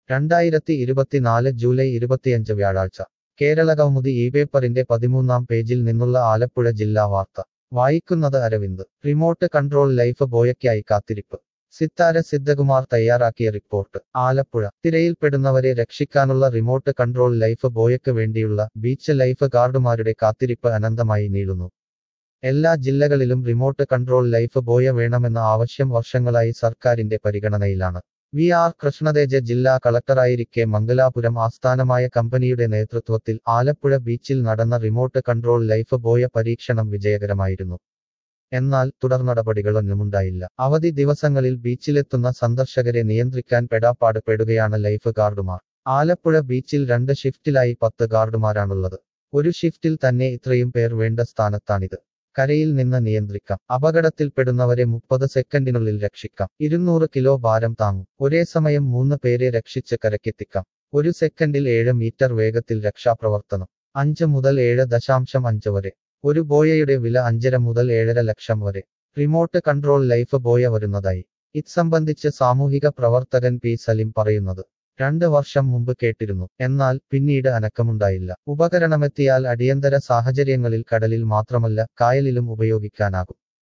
രണ്ടായിരത്തി ഇരുപത്തിനാല് ജൂലൈ ഇരുപത്തിയഞ്ച് വ്യാഴാഴ്ച കേരള കൗമുദി ഈ പേപ്പറിന്റെ പതിമൂന്നാം പേജിൽ നിന്നുള്ള ആലപ്പുഴ ജില്ലാ വാർത്ത വായിക്കുന്നത് അരവിന്ദ് റിമോട്ട് കൺട്രോൾ ലൈഫ് ബോയയ്ക്കായി കാത്തിരിപ്പ് സിത്താര സിദ്ധകുമാർ തയ്യാറാക്കിയ റിപ്പോർട്ട് ആലപ്പുഴ തിരയിൽപ്പെടുന്നവരെ രക്ഷിക്കാനുള്ള റിമോട്ട് കൺട്രോൾ ലൈഫ് ബോയയ്ക്ക് വേണ്ടിയുള്ള ബീച്ച് ലൈഫ് ഗാർഡുമാരുടെ കാത്തിരിപ്പ് അനന്തമായി നീളുന്നു എല്ലാ ജില്ലകളിലും റിമോട്ട് കൺട്രോൾ ലൈഫ് ബോയ വേണമെന്ന ആവശ്യം വർഷങ്ങളായി സർക്കാരിന്റെ പരിഗണനയിലാണ് വി ആർ കൃഷ്ണതേജ ജില്ലാ കളക്ടറായിരിക്കെ മംഗലാപുരം ആസ്ഥാനമായ കമ്പനിയുടെ നേതൃത്വത്തിൽ ആലപ്പുഴ ബീച്ചിൽ നടന്ന റിമോട്ട് കൺട്രോൾ ലൈഫ് ബോയ പരീക്ഷണം വിജയകരമായിരുന്നു എന്നാൽ തുടർ നടപടികളൊന്നുമുണ്ടായില്ല അവധി ദിവസങ്ങളിൽ ബീച്ചിലെത്തുന്ന സന്ദർശകരെ നിയന്ത്രിക്കാൻ പെടാപ്പാട് പെടുകയാണ് ലൈഫ് ഗാർഡുമാർ ആലപ്പുഴ ബീച്ചിൽ രണ്ട് ഷിഫ്റ്റിലായി പത്ത് ഗാർഡുമാരാണുള്ളത് ഒരു ഷിഫ്റ്റിൽ തന്നെ ഇത്രയും പേർ വേണ്ട സ്ഥാനത്താണിത് കരയിൽ നിന്ന് നിയന്ത്രിക്കാം അപകടത്തിൽപ്പെടുന്നവരെ മുപ്പത് സെക്കൻഡിനുള്ളിൽ രക്ഷിക്കാം ഇരുന്നൂറ് കിലോ ഭാരം താങ്ങും ഒരേ സമയം മൂന്ന് പേരെ രക്ഷിച്ച് കരക്കെത്തിക്കാം ഒരു സെക്കൻഡിൽ ഏഴ് മീറ്റർ വേഗത്തിൽ രക്ഷാപ്രവർത്തനം അഞ്ച് മുതൽ ഏഴ് ദശാംശം അഞ്ച് വരെ ഒരു ബോയയുടെ വില അഞ്ചര മുതൽ ഏഴര ലക്ഷം വരെ റിമോട്ട് കൺട്രോൾ ലൈഫ് ബോയ വരുന്നതായി ഇത് സംബന്ധിച്ച് സാമൂഹിക പ്രവർത്തകൻ പി സലിം പറയുന്നത് രണ്ട് വർഷം മുമ്പ് കേട്ടിരുന്നു എന്നാൽ പിന്നീട് അനക്കമുണ്ടായില്ല ഉപകരണമെത്തിയാൽ അടിയന്തര സാഹചര്യങ്ങളിൽ കടലിൽ മാത്രമല്ല കായലിലും ഉപയോഗിക്കാനാകും